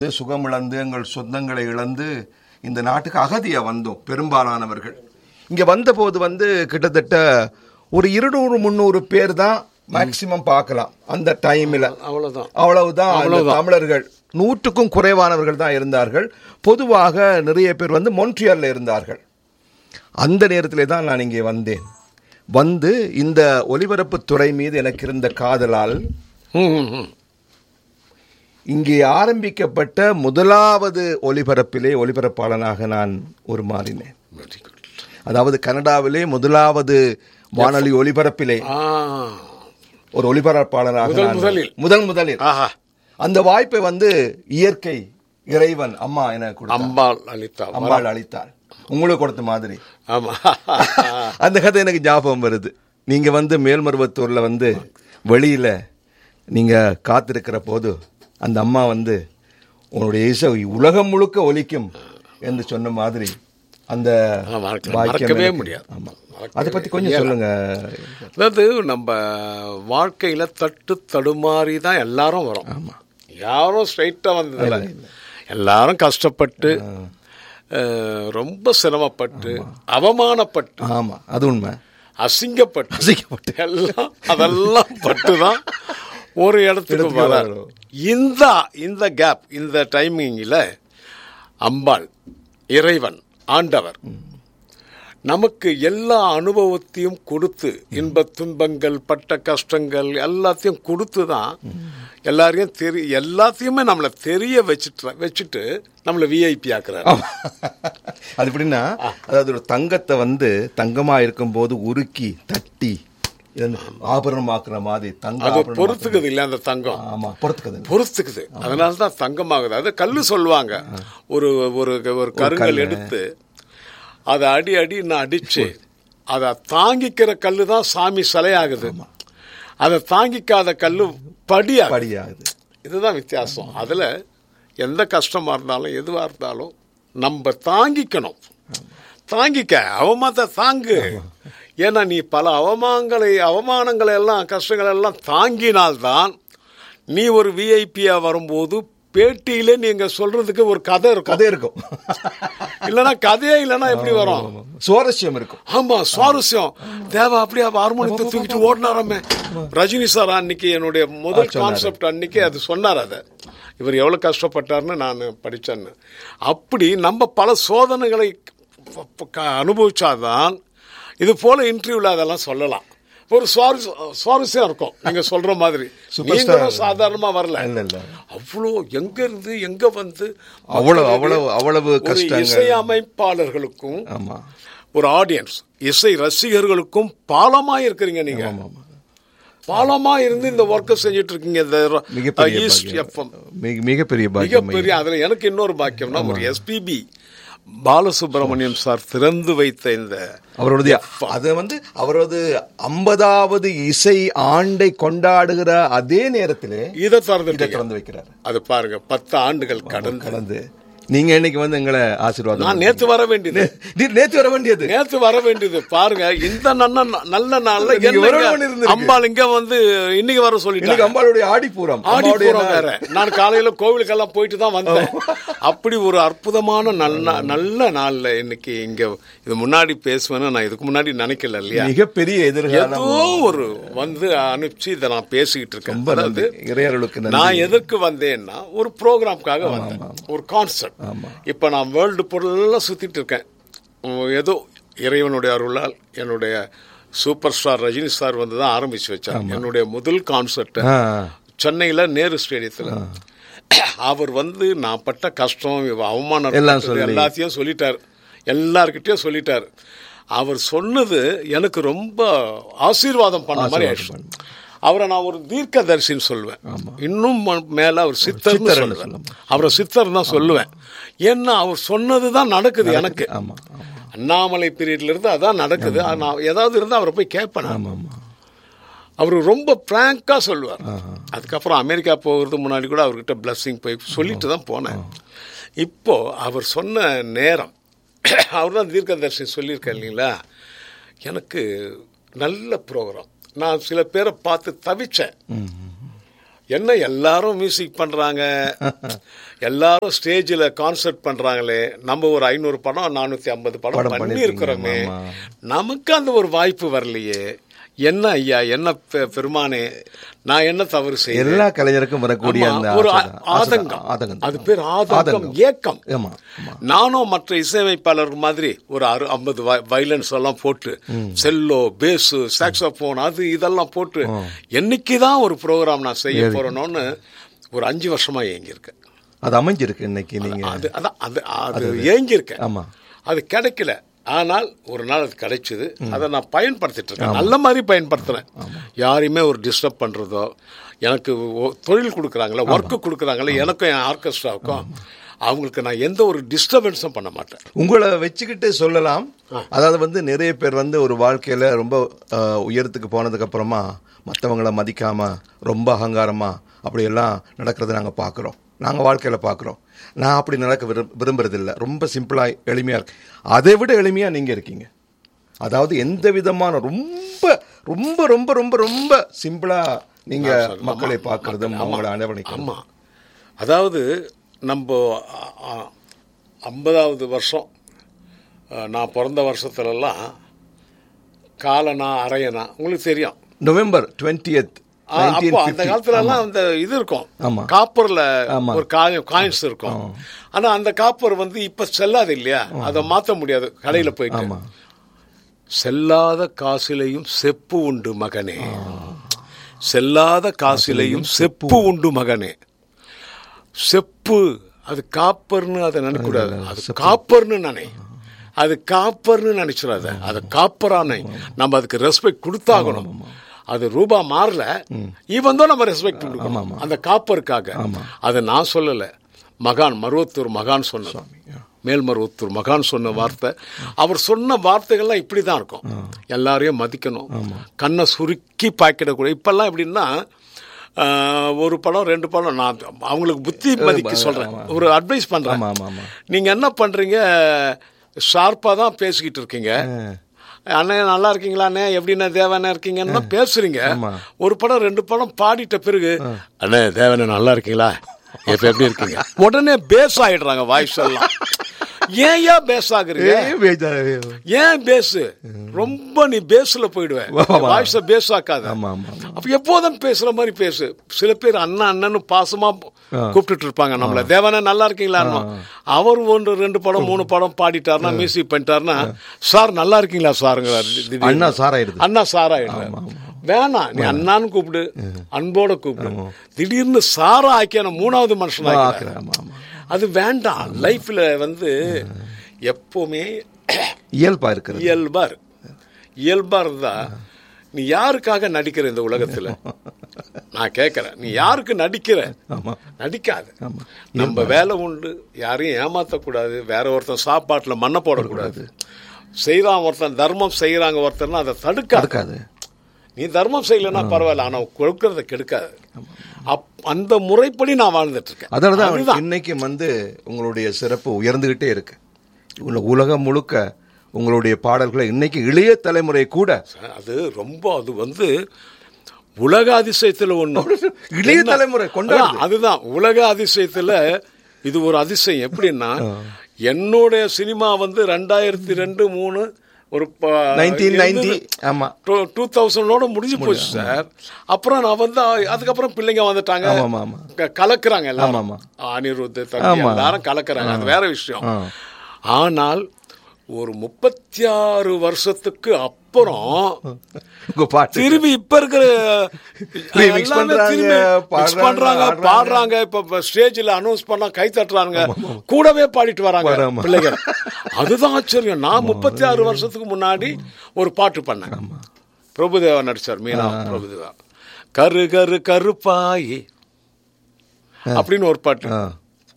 சுகமிழந்து எங்கள் சொந்தங்களை இழந்து இந்த நாட்டுக்கு அகதியா வந்தோம் பெரும்பாலானவர்கள் இங்க வந்தபோது வந்து கிட்டத்தட்ட ஒரு இருநூறு முந்நூறு பேர் தான் மேக்சிமம் பார்க்கலாம் அந்த டைம்ல அவ்வளவுதான் அவ்வளவுதான் அந்த தமிழர்கள் நூற்றுக்கும் குறைவானவர்கள் தான் இருந்தார்கள் பொதுவாக நிறைய பேர் வந்து மொன்ட்ரியல்ல இருந்தார்கள் அந்த நேரத்திலே தான் நான் இங்கே வந்தேன் வந்து இந்த ஒலிபரப்புத் துறை மீது எனக்கு இருந்த காதலால் ம், ம், ம். இங்கே ஆரம்பிக்கப்பட்ட முதலாவது ஒலிபரப்பிலே ஒலிபரப்பாளனாக நான் ஒரு மாறினேன் Very good. அதாவது கனடாவிலே முதலாவது வானொலி ஒலிபரப்பிலே ஆ ஒரு ஒலிபரப்பாளராக முதல் நான் முதலில். முதல் முதலில் ஆஹா அந்த வாய்ப்பை வந்து இயற்கை இறைவன் அம்மா என கொடுத்தார் அம்பாள் அளித்தா அம்பாள் அளித்தாள் உங்களுக்கு கொடுத்த மாதிரி ஆமா அந்த கதை எனக்கு ஞாபகம் வருது நீங்க வந்து மேல்மருவத்தூர்ல வந்து வெளியில நீங்க காத்திருக்கிற போது அந்த அம்மா வந்து உன்னுடைய இசை உலகம் முழுக்க ஒலிக்கும் என்று சொன்ன மாதிரி அந்த ஆ, மறக்க- பாக்கியம் மறக்கவே எனக்கு- முடியாது. ஆமா மறக்கவே அதை பத்தி கொஞ்சம் சொல்லுங்க அதாவது நம்ம வாழ்க்கையில தட்டு தடுமாறி தான் எல்லாரும் வரோம் ஆமா யாரும் ஸ்ட்ரைட்டா வந்ததில்ல எல்லாரும் கஷ்டப்பட்டு அஹ், ரொம்ப சிரமப்பட்டு அவமானப்பட்டு ஆமா அது உண்மை அசிங்கப்பட்டு அசிங்கப்பட்டு. எல்லாம் அதெல்லாம் பட்டு தான் ஒரு இடத்துக்கு இடத்துக்கு வர வரோம். இந்த இந்த கேப் இந்த டைமிங்கில் அம்பாள் இறைவன் ஆண்டவர் நமக்கு எல்லா அனுபவத்தையும் கொடுத்து இன்பத் துன்பங்கள் பட்ட கஷ்டங்கள் எல்லாத்தையும் கொடுத்து தான் எல்லாரையும் தெரி எல்லாத்தையுமே நம்மளை தெரிய வச்சுட்டு வச்சுட்டு நம்மளை விஐபி ஆக்குறாரு ஆமா. அது எப்படின்னா அதாவது ஒரு தங்கத்தை வந்து தங்கமா இருக்கும்போது உருக்கி தட்டி இதை ஆபரணமாக்குற மாதிரி தங்க அது ஆபரணமாக்குற- பொறுத்துக்குது இல்ல அந்த தங்கம் ஆமா பொறுத்துக்குது பொறுத்துக்குது அதனால தான் தங்கமாகுது அது கல்லு சொல்லுவாங்க ஒரு ஒரு ஒரு கருங்கல் எடுத்து அதை அடி அடி நான் அடிச்சு அதை தாங்கிக்கிற கல்லு தான் சாமி சிலையாகுது அதை தாங்கிக்காத கல்லு படியாகுது படியாகுது இதுதான் வித்தியாசம் அதுல எந்த கஷ்டமா இருந்தாலும் எதுவா இருந்தாலும் நம்ம தாங்கிக்கணும் தாங்கிக்க அவமானத்தை தாங்கு ஏன்னா நீ பல அவமானங்களை அவமானங்களை எல்லாம் கஷ்டங்களை எல்லாம் தாங்கினால்தான் நீ ஒரு விஐபியா வரும்போது பேட்டியில நீங்க சொல்றதுக்கு ஒரு கதை இருக்கும் கதை இருக்கும் இல்லனா கதையே இல்லனா எப்படி வரும் சுவாரஸ்யம் இருக்கும் ஆமா சுவாரஸ்யம் தேவா அப்படியே ஹார்மோனியத்தை தூக்கிட்டு ஓடினாராமே ரஜினி சார் அன்னைக்கு என்னுடைய முதல் கான்செப்ட் அன்னைக்கு அது சொன்னார் அதை இவர் எவ்வளவு கஷ்டப்பட்டார்னு நான் படிச்சேன்னு அப்படி நம்ம பல சோதனைகளை ப- ப- க- அனுபவிச்சாதான் இது போல இன்டர்வியூல அதெல்லாம் சொல்லலாம் ஒரு சுவாரஸ் சுவாரஸ்யம் இருக்கும் நீங்க சொல்ற மாதிரி Superstar. நீங்களும் சாதாரணமா வரல இல்ல இல்ல அவ்வளோ எங்க இருந்து எங்க வந்து அவ்வளவு அவ்வளவு அவ்வளவு ஒரு கஷ்டங்கள் இசையமைப்பாளர்களுக்கும் ஆமா ஒரு ஆடியன்ஸ் இசை ரசிகர்களுக்கும் பாலமா இருக்கிறீங்க நீங்க ஆமா ஆமா பாலமா இருந்து இந்த ஒர்க்கை செஞ்சுட்டு இருக்கீங்க இந்த மிகப்பெரிய ஈஸ்ட் பாக்கியம். எஃப்எம் மிக- மிகப்பெரிய பாக்கியம் மிகப்பெரிய அதுல எனக்கு இன்னொரு பாக்கியம்னா ஒரு எஸ்பிபி பாலசுப்ரமணியம் சார் திறந்து வைத்த இந்த அவரோடது அது வந்து அவரது ஐம்பதாவது இசை ஆண்டை கொண்டாடுகிற அதே நேரத்திலே இதை இதை திறந்து திறந்து வைக்கிறார் அது பாருங்க பத்து ஆண்டுகள் கடந்து கலந்து நீங்க இன்னைக்கு வந்து எங்களை ஆசீர்வாதம் நான் நேத்து வர வேண்டியது நீ- நேத்து வர வேண்டியது நேத்து வர வேண்டியது பாருங்க இந்த நல்ல நல்ல நாள்ல நீங்க என்ன வரணும்னு இங்க இருந்திருக்கு. அம்பாள் இங்க வந்து இன்னைக்கு வர இன்னைக்கு சொல்லிட்டாங்க அம்பாளுடைய ஆடிப்பூரம் ஆடி அம்மாவுடைய பூரம் வேற நான் காலையில கோவிலுக்கெல்லாம் போயிட்டு தான் வந்தேன் அப்படி ஒரு அற்புதமான நல்ல நல்ல நாள்ல இன்னைக்கு இங்க இது முன்னாடி பேசுவேன்னு நான் இதுக்கு முன்னாடி நினைக்கல இல்லையா மிகப்பெரிய எதிர்காலம் ஏதோ ஒரு வந்து அனுப்பிச்சு இதை நான் பேசிக்கிட்டு இருக்கேன் ரொம்ப அதாவது நன்றி இறையர்களுக்கு நன்றி நான் எதற்கு வந்தேன்னா ஒரு ப்ரோக்ராம்காக வந்தேன் ஒரு கான்செப்ட் இப்ப நான் வேர்ல்டு பொருளெல்லாம் சுத்திட்டு இருக்கேன் உம், ஏதோ இறைவனுடைய அருளால் என்னுடைய சூப்பர் ஸ்டார் ரஜினி சார் வந்து தான் ஆரம்பிச்சு வச்சார் என்னுடைய முதல் கான்செப்ட் ஆ, சென்னையில நேரு ஸ்டேடியத்துல அவர் வந்து நான் பட்ட கஷ்டம் இவ அவமானம் எல்லாம் பட்டது சொல்லி. எல்லாத்தையும் சொல்லிட்டார் எல்லார்கிட்டயும் சொல்லிட்டார் அவர் சொன்னது எனக்கு ரொம்ப ஆசீர்வாதம் பண்ண மாதிரி ஆயிடுச்சு அவரை நான் ஒரு தீர்க்கதரிசின்னு சொல்லுவேன் இன்னும் ம- மேல அவர் சித்தர்னு சித்தர்னு சொல்லுவேன் அவரை சித்தர் தான் சொல்லுவேன் ஏன்னா அவர் சொன்னதுதான் நடக்குது எனக்கு ஆமா ஆமா அண்ணாமலை பீரியட்ல இருந்து அதான் நடக்குது நான் ஏதாவது இருந்தா அவரை போய் கேட்பேன் நான். ஆமா ஆமா அவர் ரொம்ப பிராங்கா சொல்லுவார் அதுக்கப்புறம் அமெரிக்கா போகிறதுக்கு முன்னாடி கூட அவர்கிட்ட பிளஸ்ஸிங் போய் சொல்லிட்டு தான் போனேன் இப்போ அவர் சொன்ன நேரம் அவர் தான் தீர்க்கதர்சி சொல்லியிருக்கேன் இல்லைங்களா எனக்கு நல்ல ப்ரோக்ராம் நான் சில பேரை பார்த்து தவிச்சேன் என்ன எல்லாரும் மியூசிக் பண்றாங்க எல்லாரும் ஸ்டேஜில் கான்சர்ட் பண்றாங்களே நம்ம ஒரு ஐநூறு படம் நானூத்தி ஐம்பது படம் படம் பண்ணி இருக்கிறோமே பண்ணிருக்கீங்க, நமக்கு அந்த ஒரு வாய்ப்பு வரலையே என்ன ஐயா என்ன பெ- பெருமானே நான் என்ன தவறு செய்யறேன் எல்லா கலைஞருக்கும் வரக்கூடிய ஆமா, அந்த ஒரு ஆசை ஆ- தான். ஆதங்கம் ஆதங்கம் அது பேர் ஆதங்கம் ஆதங்கம். ஏக்கம் ஆமா ஆமா நானும் மற்ற இசையமைப்பாளர்கள் மாதிரி ஒரு அறு ஐம்பது வைலன்ஸ் எல்லாம் போட்டு செல்லோ பேஸு சாக்ஸோபோன் அது இதெல்லாம் போட்டு என்னைக்கு தான் ஒரு ப்ரோக்ராம் நான் செய்ய போறேனோன்னு ஒரு அஞ்சு வருஷமா ஏங்கியிருக்கேன் அது அமைஞ்சிருக்கு இன்னைக்கு நீங்க அது அதான் அது அது ஏங்கியிருக்கேன் ஆமா அது கிடைக்கல ஆனால் ஒரு நாள் அது கிடைச்சது அதை நான் பயன்படுத்திட்டு இருக்கேன் நல்ல மாதிரி பயன்படுத்துறேன் யாரையுமே ஒரு டிஸ்டர்ப் பண்றதோ எனக்கு ஒ- தொழில் கொடுக்குறாங்களே ஒர்க்கு கொடுக்குறாங்களே எனக்கும் என் ஆர்கெஸ்ட்ராவுக்கும் அவங்களுக்கு நான் எந்த ஒரு டிஸ்டர்பன்ஸும் பண்ண மாட்டேன் உங்களை வச்சுக்கிட்டு சொல்லலாம் அதாவது வந்து நிறைய பேர் வந்து ஒரு வாழ்க்கையில ரொம்ப அஹ், உயரத்துக்கு போனதுக்கு அப்புறமா மற்றவங்கள மதிக்காம ரொம்ப அகங்காரமா அப்படியெல்லாம் நடக்கிறத நாங்க பார்க்குறோம் நாங்க வாழ்க்கையில பார்க்குறோம் நான் அப்படி நடக்க விரும் விரும்புறது இல்ல ரொம்ப சிம்பிளா எளிமையா இருக்கு அதை விட எளிமையா நீங்க இருக்கீங்க அதாவது எந்த விதமான ரொம்ப ரொம்ப ரொம்ப ரொம்ப ரொம்ப சிம்பிளா நீங்க மக்களை பார்க்கறதும் அவங்கள அனுபவிக்கிறதும் ஆமா அதாவது நம்ம அ- அ- ஐம்பதாவது வருஷம் அ, நான் பிறந்த வருஷத்துலலாம் காலனா அரையனா உங்களுக்கு தெரியும் நவம்பர் டுவெண்ட்டியத் ஆ, அப்போ அந்த காலத்துல எல்லாம் அந்த இது இருக்கும் ஆமா. காப்பர்ல ஆமா. ஒரு காயின்ஸ் இருக்கும் ஆனா அந்த காப்பர் வந்து இப்ப செல்லாது இல்லையா அதை மாத்த முடியாது கடையில போயிட்டு ஆமா செல்லாத காசிலையும் செப்பு உண்டு மகனே செல்லாத காசிலையும் செப்பு உண்டு மகனே செப்பு அது காப்பர்னு அதை நினைக்கூடாது அது காப்பர்னு நினை அது காப்பர்னு நினைச்சிடாத அது காப்பரானை நம்ம அதுக்கு ரெஸ்பெக்ட் கொடுத்தாகணும் அது ரூபா மாறல இவன் தான் நம்ம ரெஸ்பெக்ட் கொடுக்கணும் அந்த காப்பருக்காக அதை நான் சொல்லல மகான் மருவத்தூர் மகான் சொன்ன மேல்மருவத்தூர் மகான் சொன்ன வார்த்தை அவர் சொன்ன வார்த்தைகள்லாம் இப்படி தான் இருக்கும் எல்லாரையும் மதிக்கணும் கண்ணை சுருக்கி பாய்க்கிடக்கூடாது இப்பெல்லாம் எப்படின்னா ஆஹ், ஒரு படம் ரெண்டு படம் நான் அவங்களுக்கு புத்தி மதிக்க சொல்றேன் ஒரு அட்வைஸ் பண்றேன் ஆமா ஆமா ஆமா நீங்க என்ன பண்றீங்க ஷார்ப்பா தான் பேசிக்கிட்டு இருக்கீங்க அண்ணே நல்லா இருக்கீங்களா அண்ணே எப்படிண்ணே தேவண்ணே இருக்கீங்கன்னு தான் பேசுறீங்க ஒரு படம் ரெண்டு படம் பாடிட்ட பிறகு அண்ணே தேவண்ணே நல்லா இருக்கீங்களா இப்ப எப்படி இருக்கீங்க உடனே பேஸ் ஆயிடுறாங்க வாய்ஸ் எல்லாம் ஏன் ஏன் பேஸ் ஆகுறீங்க ஏய், பேஜாரு. ஏன் பேஸ் ரொம்ப நீ பேஸ்ல போயிடுவேன் வாய்ஸ பேஸ் ஆக்காத ஆமா ஆமா அப்ப எப்போதும் பேசுற மாதிரி பேசு சில பேர் அண்ணா அண்ணன்னு பாசமா கூப்பிட்டுட்டு இருப்பாங்க நம்மள தேவனே நல்லா இருக்கீங்களா அவர் ஒன்று ரெண்டு படம் மூணு படம் பாடிட்டாருன்னா மியூசிக் பண்ணிட்டாருன்னா சார் நல்லா இருக்கீங்களா சாருங்க அண்ணா சார் ஆயிடுது அண்ணா சார் ஆயிடுறாரு வேணாம் நீ அண்ணான்னு கூப்பிடு அன்போட கூப்பிடு திடீர்னு சாரா ஆக்கியான மூணாவது மனுஷன் ஆக்குறேன். ஆமா ஆமா அது வேண்டாம் லைஃப்ல வந்து எப்பவுமே இயல்பா இருக்கிறது இயல்பா இரு. இயல்பா இருந்தா நீ யாருக்காக நடிக்கிற இந்த உலகத்துல நான் கேட்கறேன் நீ யாருக்கு நடிக்கிற ஆமா நடிக்காத நம்ம வேலை உண்டு யாரையும் ஏமாத்தக்கூடாது வேற ஒருத்தன் சாப்பாட்டுல மண்ணை போடக்கூடாது செய்யறான் ஒருத்தன் தர்மம் செய்யறாங்க ஒருத்தர்னா அதை தடுக்காது இருக்காது நீ தர்மம் செய்யலன்னா பரவாயில்ல ஆனா கொடுக்கறத கெடுக்காது அப் அந்த முறைப்படி நான் வாழ்ந்துட்டு இருக்கேன் அதனாலதான் அதுதான். இன்னைக்கு வந்து உங்களுடைய சிறப்பு உயர்ந்துகிட்டே இருக்கு உல- உலகம் முழுக்க உங்களுடைய பாடல்களை இன்னைக்கு இளைய தலைமுறை கூட அது ரொம்ப அது வந்து உலக அதிசயத்துல ஒண்ணு இளைய என்ன? தலைமுறை கொண்டாடுது. அதான், அதுதான் உலக அதிசயத்துல இது ஒரு அதிசயம் எப்படின்னா என்னுடைய சினிமா வந்து ரெண்டாயிரத்தி ரெண்டு மூணு ஒரு நைன்டீன் நைன்டி ஆமா டூ தௌசண்டோட முடிஞ்சு போச்சு சார் அப்புறம் நான் வந்து அதுக்கப்புறம் பிள்ளைங்க வந்துட்டாங்க ஆமா, ஆமா, ஆமா. க- கலக்குறாங்க எல்லாரும் ஆமா, அனிருத் தம்பி எல்லாரும் கலக்குறாங்க அது வேற விஷயம் ஆனால் ஒரு முப்பத்தி ஆறு வருஷத்துக்கு அப்புறம் உங்க பாட்டு திரும்பி இப்ப இருக்கிற Remix எல்லாமே பண்றாங்க, திரும்பி mix பாடுறாங்க, பண்றாங்க ஆடுறாங்க. பாடுறாங்க இப்ப ஸ்டேஜ்ல அனௌன்ஸ் பண்ணா கை தட்டுறாங்க கூடவே பாடிட்டு வராங்க ஆமா. பிள்ளைங்க அதுதான் ஆச்சரியம் நான் முப்பத்தி ஆறு வருஷத்துக்கு முன்னாடி ஒரு பாட்டு பண்ணேன் பிரபுதேவா நடிச்சார் மீனா பிரபுதேவா கரு கரு கருப்பாயி அப்படின்னு ஒரு பாட்டு ஆ.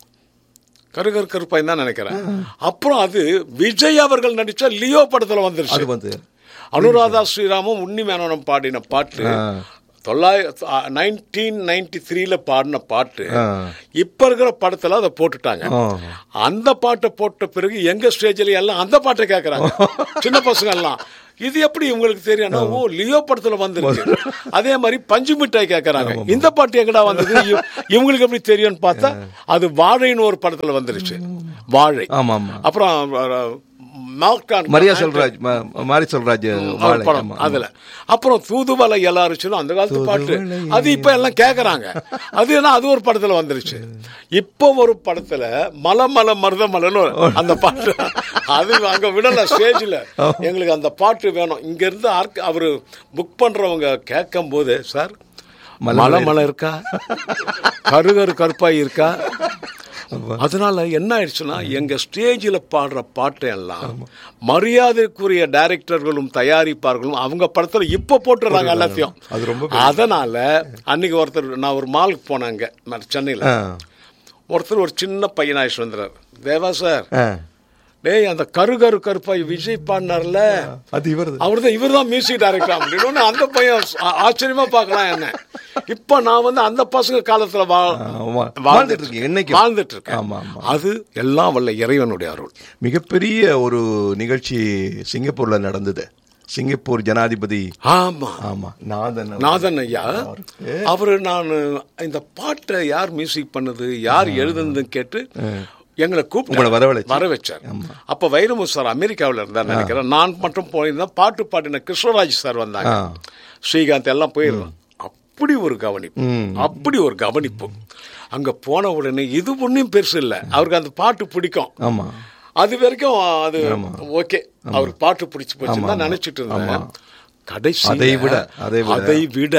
கருகர் கருப்பாய் தான் நினைக்கிறேன் அப்புறம் அது விஜய் அவர்கள் நடிச்ச லியோ படத்துல வந்துருச்சு அது வந்து அனுராதா ஸ்ரீராமும் உன்னி மேனனும் பாடின பாட்டு தொள்ளாயிரத்தி நைன்டீன் நைன்டி த்ரீல பாடின பாட்டு ஆ. இப்ப இருக்கிற படத்துல அதை போட்டுட்டாங்க ஆ. அந்த பாட்டை போட்ட பிறகு எங்க ஸ்டேஜ்ல எல்லாம் அந்த பாட்டை கேக்குறாங்க சின்ன பசங்க எல்லாம் இது எப்படி உங்களுக்கு தெரியும் ஓ லியோ படத்துல வந்திருக்கு அதே மாதிரி பஞ்சு மிட்டாய் கேக்குறாங்க இந்த பாட்டு எங்கடா வந்தது இவ- இவங்களுக்கு எப்படி தெரியும்னு பார்த்தா அது வாழைன்னு ஒரு படத்துல வந்துருச்சு வாழை ஆமா ஆமா அப்புறம் அஹ், மார்க்கான் மரியா சொல்ராஜ் ம- மாரி சொல்ராஜ் ஒரு வாழை, படம் ஆமா. அதுல அப்புறம் தூதுவளை எல்லாரும் அந்த காலத்து பாட்டு அது இப்ப எல்லாம் கேக்குறாங்க அது என்ன அது ஒரு படத்துல வந்துருச்சு இப்போ ஒரு படத்துல மல மல மருத மலன்னு அந்த பாட்டு அது அங்க விடல ஸ்டேஜ்ல எங்களுக்கு அந்த பாட்டு வேணும் இங்க இருந்து ஆர்க்க- அவரு புக் பண்றவங்க கேட்கும் போது சார் மலை மலை மலை இருக்கா கருகரு கருப்பாய் இருக்கா அதனால என்ன ஆயிடுச்சுன்னா எங்க ஸ்டேஜில் பாடுற பாட்டு எல்லாம் மரியாதைக்குரிய டைரக்டர்களும் தயாரிப்பார்களும் அவங்க படத்துல இப்ப போட்டுறாங்க எல்லாத்தையும் அது ரொம்ப அதனால அன்னைக்கு ஒருத்தர் நான் ஒரு மாலுக்கு போனாங்க சென்னையில ஆ. ஒருத்தர் ஒரு சின்ன பையன் ஆயிடுச்சு வந்துறாரு தேவா சார் ஆ. டேய் அந்த கருகரு கருப்பாய் விஜய் பாடினார்ல அது இவர் அவர் தான் இவர் தான் மியூசிக் டைரக்டர் அப்படின்னு அந்த பையன் ஆ- ஆச்சரியமா பார்க்கலாம் என்ன இப்ப நான் வந்து அந்த பசங்க காலத்துல வா- ஆமா. வாழ்ந்துட்டு வாழ்ந்துட்டு இருக்கீங்க, என்னைக்கும். வாழ்ந்துட்டு இருக்கேன் ஆமா, ஆமா. அது எல்லாம் வல்ல இறைவனுடைய அருள் மிகப்பெரிய ஒரு நிகழ்ச்சி சிங்கப்பூர்ல நடந்தது சிங்கப்பூர் ஜனாதிபதி ஆமா ஆமா நாதன் நாதன் ஐயா அவருக்கு. அவரு நான் இந்த பாட்டை யார் மியூசிக் பண்ணது யார் எழுதுனதுன்னு கேட்டு எங்களை கூப்பிட்டு உங்களை வரவழைச்சு. வர வச்சார் அப்ப வைரமு சார் அமெரிக்காவில் இருந்தார் நினைக்கிறேன் நான் மட்டும் போயிருந்தேன் பாட்டு பாடின கிருஷ்ணராஜ் சார் வந்தாங்க ஆ. ஸ்ரீகாந்த் எல்லாம் போயிருந்தோம் அப்படி ஒரு கவனிப்பு அப்படி ஒரு கவனிப்பு அங்க போன உடனே இது ஒன்றும் பெருசு இல்லை அவருக்கு அந்த பாட்டு பிடிக்கும் ஆமா அது வரைக்கும் அது ஓகே அவருக்கு பாட்டு பிடிச்சு போச்சுன்னு தான் நினைச்சிட்டு இருந்தேன் கடைசி அதை விட, அதை விட. அதை விட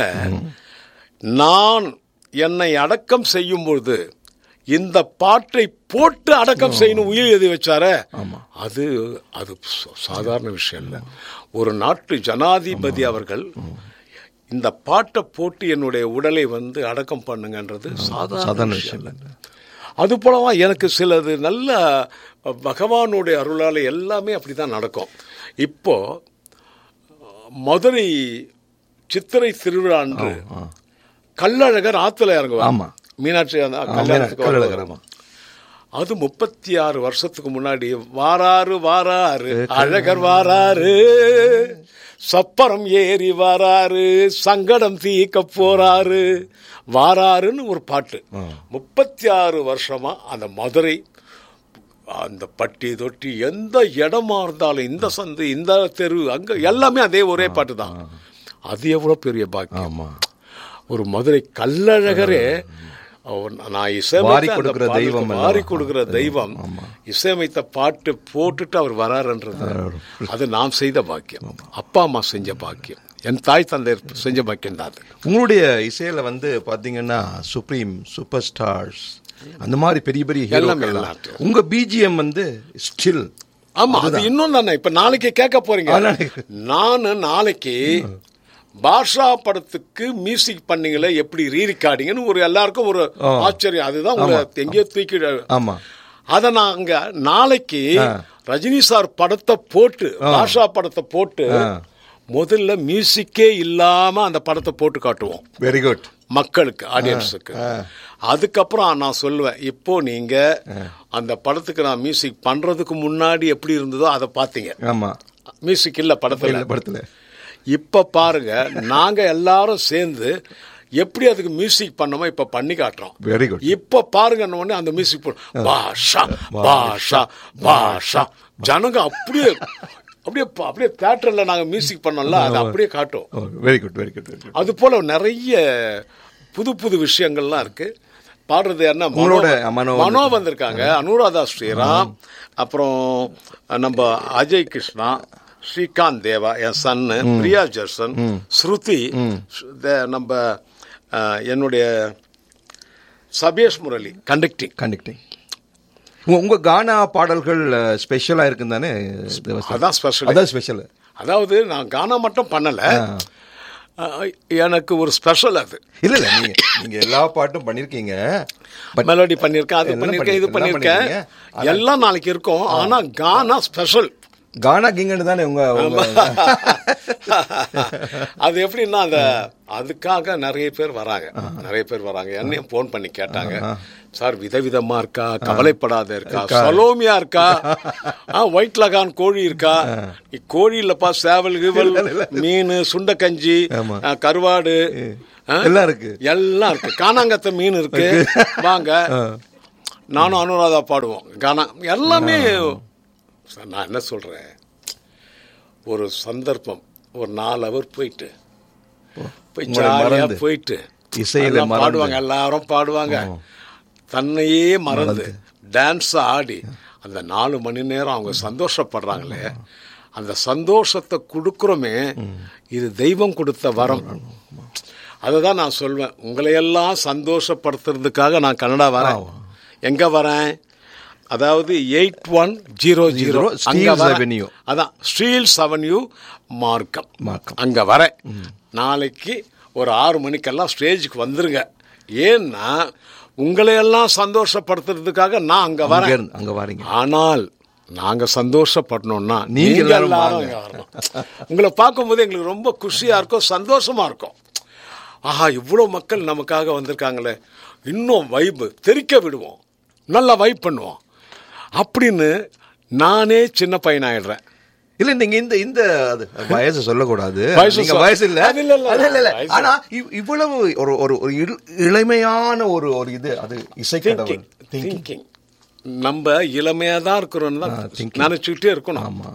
நான் என்னை அடக்கம் செய்யும் பொழுது இந்த பாட்டை போட்டு அடக்கம் செய்யணும் உயிர் எழுதி வச்சாரே அது அது ச- சாதாரண விஷயம் இல்லை ஒரு நாட்டு ஜனாதிபதி அவர்கள் இந்த பாட்டை போட்டு என்னுடைய உடலை வந்து அடக்கம் பண்ணுங்கன்றது சாதாரண சாதாரண விஷயம் விஷயம் இல்லை அது போலவா எனக்கு சிலது நல்ல பகவானுடைய அருளால எல்லாமே அப்படிதான் நடக்கும் இப்போ மதுரை சித்திரை திருவிழா அன்று கள்ளழகர் ஆத்துல இறங்குவார் ஆமா. மீனாட்சி அந்த ஆ, கல்யாணத்துக்கு கள்ளழகர், வருவார். ஆமா. அது முப்பத்தி ஆறு வருஷத்துக்கு முன்னாடி வாராரு வாராரு அழகர் வாராரு சப்பரம் ஏறி வாராரு சங்கடம் தீக்க போறாரு வாராருன்னு ஒரு பாட்டு முப்பத்தி ஆறு வருஷமா அந்த மதுரை அந்த பட்டி தொட்டி எந்த இடமா இருந்தாலும் இந்த சந்து இந்த தெரு அங்க எல்லாமே அதே ஒரே பாட்டு தான் அது எவ்வளவு பெரிய பாக்கியம் ஆமா ஒரு மதுரை கல்லழகரே அவர் நான் இசையமைத்த வாரி அந்த கொடுக்கிற பாடலுக்கு தெய்வம் அல்லவா? வாரி கொடுக்கிற தெய்வம் இசையமைத்த பாட்டு போட்டுட்டு அவர் வராருன்றது அது நாம் செய்த பாக்கியம் அப்பா அம்மா செஞ்ச பாக்கியம் என் தாய் தந்தையர் செஞ்ச பாக்கியம் தான் அது உங்களுடைய இசையில வந்து பாத்தீங்கன்னா சுப்ரீம் சூப்பர் ஸ்டார்ஸ் அந்த மாதிரி பெரிய பெரிய எல்லாமே ஹீரோக்கள் எல்லாத்தையும். உங்க பிஜிஎம் வந்து ஸ்டில் ஆமா அது இன்னும் தானே இப்ப நாளைக்கு கேட்க போறீங்க ஆ, நாளைக்கு. நானு நாளைக்கு பாஷா படத்துக்கு மியூசிக் பண்ணீங்களே எப்படி ரீ ரெக்கார்டிங்னு ஒரு எல்லாருக்கும் ஒரு ஆச்சரியம் அதுதான் ஒரு எங்கேயோ தூக்கி ஆமா அத நாங்க நாளைக்கு ரஜினி சார் படத்தை போட்டு பாஷா படத்தை போட்டு முதல்ல மியூசிக்கே இல்லாம அந்த படத்தை போட்டு காட்டுவோம் வெரி குட் மக்களுக்கு ஆடியன்ஸுக்கு அதுக்கப்புறம் நான் சொல்லுவேன் இப்போ நீங்க அந்த படத்துக்கு நான் மியூசிக் பண்றதுக்கு முன்னாடி எப்படி இருந்ததோ அதை பார்த்தீங்க ஆமா மியூசிக் இல்ல படத்துல இல்ல படத்துல இப்ப பாருங்க நாங்க எல்லாரும் சேர்ந்து எப்படி அதுக்கு மியூசிக் பண்ணோமோ இப்ப பண்ணி காட்டுறோம் வெரி குட் இப்ப பாருங்க உடனே அந்த மியூசிக் போடும் பாஷா பாஷா பாஷா ஜனங்க அப்படியே அப்படியே ப- அப்படியே தியேட்டர்ல நாங்க மியூசிக் பண்ணோம்ல அது அப்படியே காட்டும் very good very good very good அது போல நிறைய புது புது விஷயங்கள்லாம் இருக்கு பாடுறது யாருன்னா மனோ- உங்களோட மனோ மனோ வந்திருக்காங்க அனுராதா ஸ்ரீராம் அப்புறம் நம்ம அஜய் கிருஷ்ணா ஸ்ரீகாந்த் தேவா என் சன்னு பிரியா ஜெர்சன் ஸ்ருதி த- நம்ம அஹ், என்னுடைய சபேஷ் முரளி கண்டக்டிங் கண்டக்டிங் உங்க கானா பாடல்கள் ஸ்பெஷலா இருக்கும் தானே அதான் ஸ்பெஷல் அதான் ஸ்பெஷல் அதாவது நான் கானா மட்டும் பண்ணல அஹ், எனக்கு ஒரு ஸ்பெஷல் அது இல்ல இல்ல நீங்க நீங்க எல்லா பாட்டும் பண்ணிருக்கீங்க பட் மெலோடி பண்ணிருக்கேன் அது எல்லாம் பண்ணிருக்கேன் இது பண்ணி- எல்லாம் பண்ணிருக்கேன் எல்லாம் நாளைக்கு இருக்கும் ஆனா கானா ஸ்பெஷல் கானா கிங்கன்னு தானே உங்க உங்க அது எப்படின்னா அந்த அதுக்காக நிறைய பேர் வராங்க நிறைய பேர் வராங்க என்னையும் போன் பண்ணி கேட்டாங்க சார் விதவிதமா இருக்கா கவலைப்படாத இருக்கா சலோமியா இருக்கா ஆ ஒயிட் லகான் கோழி இருக்கா நீ கோழி இல்லப்பா சேவல் கீவல் மீன் சுண்டக்கஞ்சி ஆமா. ஆ, கருவாடு ஆ, எல்லாம் இருக்கு எல்லாம் இருக்கு காணாங்கத்த மீன் இருக்கு வாங்க நானும் அனுராதா பாடுவோம் கானா எல்லாமே சார், நான் என்ன சொல்றேன் ஒரு சந்தர்ப்பம் ஒரு நாலு அவர் போயிட்டு போய் உங்களை ஜாலியா மறந்து, போயிட்டு இசையில எல்லாம் மறந்து. பாடுவாங்க எல்லாரும் பாடுவாங்க தன்னையே மறந்து டான்ஸ் ஆடி அந்த நாலு மணி நேரம் அவங்க சந்தோஷப்படுறாங்களே அந்த சந்தோஷத்தை கொடுக்குறோமே இது தெய்வம் கொடுத்த வரம் அதை தான் நான் சொல்வேன் உங்களையெல்லாம் சந்தோஷப்படுத்துறதுக்காக நான் கனடா வரேன் எங்க வரேன் அதாவது eight one zero zero Steels Avenue. அதான் ஸ்டீல்ஸ் அவென்யூ மார்க்கம் மார்க்கம். அங்க வரேன் நாளைக்கு ஒரு ஆறு மணிக்கெல்லாம் ஸ்டேஜுக்கு வந்துருங்க ஏன்னா உங்களையெல்லாம் சந்தோஷப்படுத்துறதுக்காக நான் அங்க அங்க வரேன் இருந்து- அங்க வாரீங்க ஆனால் நாங்க சந்தோஷப்படணும்னா நீங்க நீங்க எல்லாரும் எல்லாரும் வாங்க. இங்க வரணும் உங்களை பார்க்கும்போது எங்களுக்கு ரொம்ப குஷியா இருக்கும் சந்தோஷமா இருக்கும் ஆஹா இவ்வளவு மக்கள் நமக்காக வந்திருக்காங்களே இன்னும் வைப்பு தெரிக்க விடுவோம் நல்லா வைப் பண்ணுவோம் அப்படின்னு நானே சின்ன பையன் ஆயிடுறேன் இல்ல நீங்க இந்த இந்த அது வயசு சொல்லக்கூடாது வயசு நீங்க சொல்- வயசு இல்ல அது இல்ல, இல்ல, அது இல்ல, இல்ல. வயசு. ஆனா இவ்- இவ்வளவு ஒரு ஒரு ஒரு இள- இளமையான ஒரு ஒரு இது அது இசைக்கடவுள் திங்கிங் திங்கிங் நம்ம இளமையா தான் இருக்கிறோம்னு தான் thinking. நினைச்சுக்கிட்டே இருக்கணும் ஆமா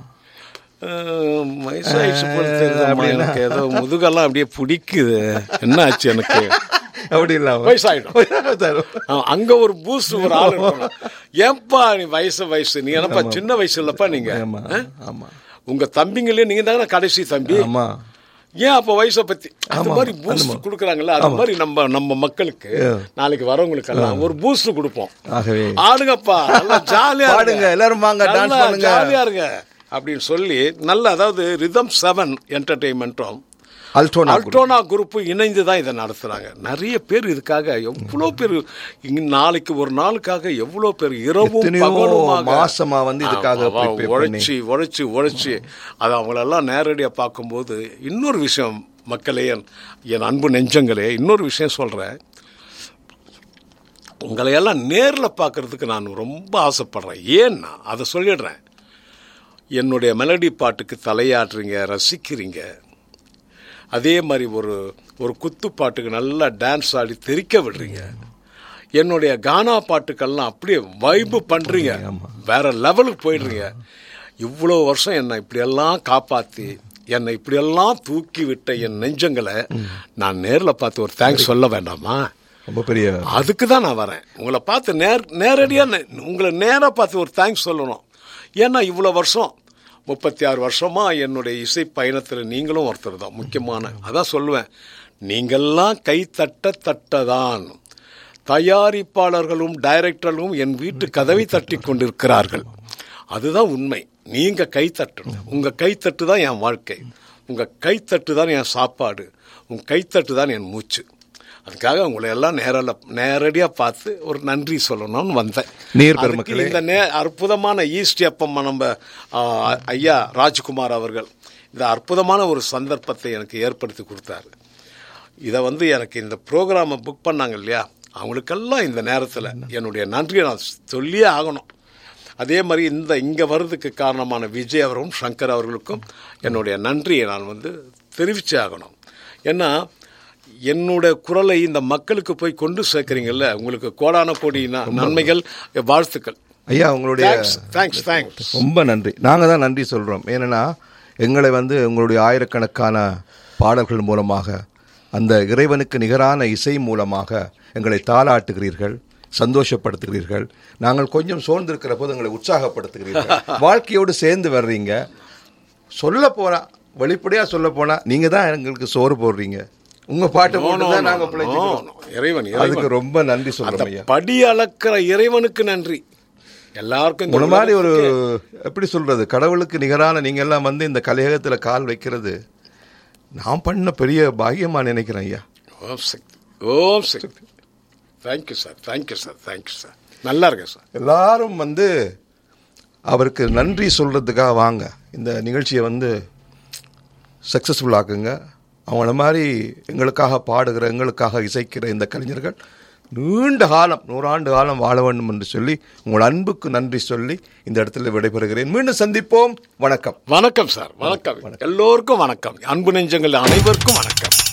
அஹ், வயசாயிடுச்சு போல தெரியுதும்மா, எனக்கு ஏதோ முதுகெல்லாம் அப்படியே பிடிக்குது என்ன ஆச்சு எனக்கு அப்படி இல்லாம வயசாயிடும் வயசாயிடும். ஆ, அங்க ஒரு பூஸ்ட் ஒரு ஆள் இருக்கணும் ஏன்பா நீ வயசு வயசு நீ என்னப்பா சின்ன வயசு இல்லப்பா நீங்க ஆமா ஆ? ஆமா உங்க தம்பிங்களே நீங்க தானே கடைசி தம்பி ஆமா ஏன் அப்ப வயசை பத்தி அந்த ஆமா, மாதிரி பூஸ்ட் கொடுக்குறாங்கல்ல அந்த மாதிரி நம்ம நம்ம மக்களுக்கு நாளைக்கு வரவங்களுக்கு எல்லாம் ஒரு பூஸ்ட் கொடுப்போம் ஆகவே ஆடுங்கப்பா நல்லா ஜாலியா பாடுங்க, எல்லாரும் வாங்க, dance பண்ணுங்க. ஜாலியா இருங்க அப்படின்னு சொல்லி நல்ல அதாவது ரிதம் செவன் என்டர்டெயின்மெண்ட்டும் அல்டோனா அல்டோனா குரூப் இணைந்து தான் இதை நடத்துறாங்க நிறைய பேர் இதுக்காக எவ்வளோ பேர் இங்க நாளைக்கு ஒரு நாளுக்காக எவ்வளோ பேர் இரவும் எத்தனையோ பகலுமாக மாசமா வந்து இதுக்காக ஆமா, prepare பண்ணி. உழைச்சி உழைச்சி உழைச்சி அது அவங்களெல்லாம் நேரடியாக பார்க்கும்போது இன்னொரு விஷயம் மக்களே என் என் அன்பு நெஞ்சங்களே இன்னொரு விஷயம் சொல்றேன் உங்களையெல்லாம் நேரில் பார்க்கறதுக்கு நான் ரொம்ப ஆசைப்படுறேன் ஏன்னா அதை சொல்லிடுறேன் என்னுடைய மெலடி பாட்டுக்கு தலையாட்டுறீங்க ரசிக்கிறீங்க அதே மாதிரி ஒரு ஒரு குத்து பாட்டுக்கு நல்லா டான்ஸ் ஆடி தெறிக்க விடுறீங்க என்னுடைய கானா பாட்டுக்கெல்லாம் அப்படியே வைப்பு பண்றீங்க வேற லெவலுக்கு போயிடுறீங்க இவ்வளோ வருஷம் என்னை இப்படியெல்லாம் காப்பாத்தி என்னை இப்படியெல்லாம் தூக்கி விட்ட என் நெஞ்சங்களை நான் நேரில் பார்த்து ஒரு தேங்க்ஸ் சொல்ல வேண்டாமா ரொம்ப பெரிய அதுக்கு தான் நான் வரேன் உங்களை பார்த்து நேர் நேரடியாக உங்களை நேராக பார்த்து ஒரு தேங்க்ஸ் சொல்லணும் ஏன்னா இவ்வளோ வருஷம் முப்பத்தி ஆறு வருஷமா என்னுடைய இசை பயணத்தில் நீங்களும் ஒருத்தர் தான் முக்கியமான அதான் சொல்லுவேன் நீங்கள்லாம் கை தட்ட தட்டதான் தயாரிப்பாளர்களும் டைரக்டர்களும் என் வீட்டு கதவை தட்டி கொண்டிருக்கிறார்கள் அதுதான் உண்மை நீங்க கை தட்டணும் உங்க கைத்தட்டு தான் என் வாழ்க்கை உங்க கைத்தட்டு தான் என் சாப்பாடு உங்க கைத்தட்டு தான் என் மூச்சு அதுக்காக உங்களை எல்லாம் நேரில் நேரடியாக பார்த்து ஒரு நன்றி சொல்லணும்னு வந்தேன் நீர் அதுக்கு பெருமக்களே. இந்த நே அற்புதமான ஈஸ்ட் அப்பம் நம்ம ஆ, ஐயா ராஜ்குமார் அவர்கள் இந்த அற்புதமான ஒரு சந்தர்ப்பத்தை எனக்கு ஏற்படுத்தி கொடுத்தாரு இதை வந்து எனக்கு இந்த ப்ரோக்ராமை புக் பண்ணாங்க இல்லையா அவங்களுக்கெல்லாம் இந்த நேரத்தில் என்னுடைய நன்றியை நான் சொல்லியே ஆகணும் அதே மாதிரி இந்த இங்கே வர்றதுக்கு காரணமான விஜய் அவர்களும் சங்கர் அவர்களுக்கும் என்னுடைய நன்றியை நான் வந்து தெரிவிச்சே ஆகணும் ஏன்னா என்னோட குரலை இந்த மக்களுக்கு போய் கொண்டு சேர்க்குறீங்கல்ல உங்களுக்கு கோடான கோடி ந- நன்மைகள் வாழ்த்துக்கள் ஐயா உங்களுடைய தேங்க்ஸ் தேங்க்ஸ் தேங்க்ஸ் ரொம்ப நன்றி நாங்க தான் நன்றி சொல்றோம் ஏன்னா எங்களை வந்து உங்களுடைய ஆயிரக்கணக்கான பாடல்கள் மூலமாக அந்த இறைவனுக்கு நிகரான இசை மூலமாக எங்களை தாளாட்டுகிறீர்கள் சந்தோஷப்படுத்துகிறீர்கள் நாங்கள் கொஞ்சம் சோர்ந்திருக்கிற போது எங்களை உற்சாகப்படுத்துகிறீர்கள் வாழ்க்கையோடு சேர்ந்து வர்றீங்க சொல்ல போனா வெளிப்படையா சொல்ல போனா நீங்க தான் எங்களுக்கு சோறு போடுறீங்க உங்க பாட்டு போட்டு தான் நாங்க பிழைச்சிக்கிறோம் No, no. இறைவன் அதுக்கு இறைவன் ரொம்ப நன்றி அந்த சொல்றோம் ஐயா படி அளக்கிற இறைவனுக்கு நன்றி எல்லாருக்கும் இந்த உன மாதிரி ஒரு உலகத்துக்கு- எப்படி சொல்றது கடவுளுக்கு நிகரான நீங்க எல்லாம் வந்து இந்த கலையகத்துல கால் வைக்கிறது நான் பண்ண பெரிய பாக்கியமா நினைக்கிறேன் ஐயா Om Shakti Om Shakti thank you sir thank you sir thank you sir நல்லா இருக்கேன் சார் எல்லாரும் வந்து அவருக்கு நன்றி சொல்கிறதுக்காக வாங்க இந்த நிகழ்ச்சியை வந்து சக்ஸஸ்ஃபுல் ஆக்குங்க அவங்கள மாதிரி எங்களுக்காக பாடுகிற எங்களுக்காக இசைக்கிற இந்த கலைஞர்கள் நீண்ட காலம் நூறாண்டு காலம் வாழ வேண்டும் என்று சொல்லி உங்கள் அன்புக்கு நன்றி சொல்லி இந்த இடத்துல விடைபெறுகிறேன் மீண்டும் சந்திப்போம் வணக்கம் வணக்கம் சார் வணக்கம் எல்லோருக்கும் வணக்கம் அன்பு நெஞ்சங்கள் அனைவருக்கும் வணக்கம்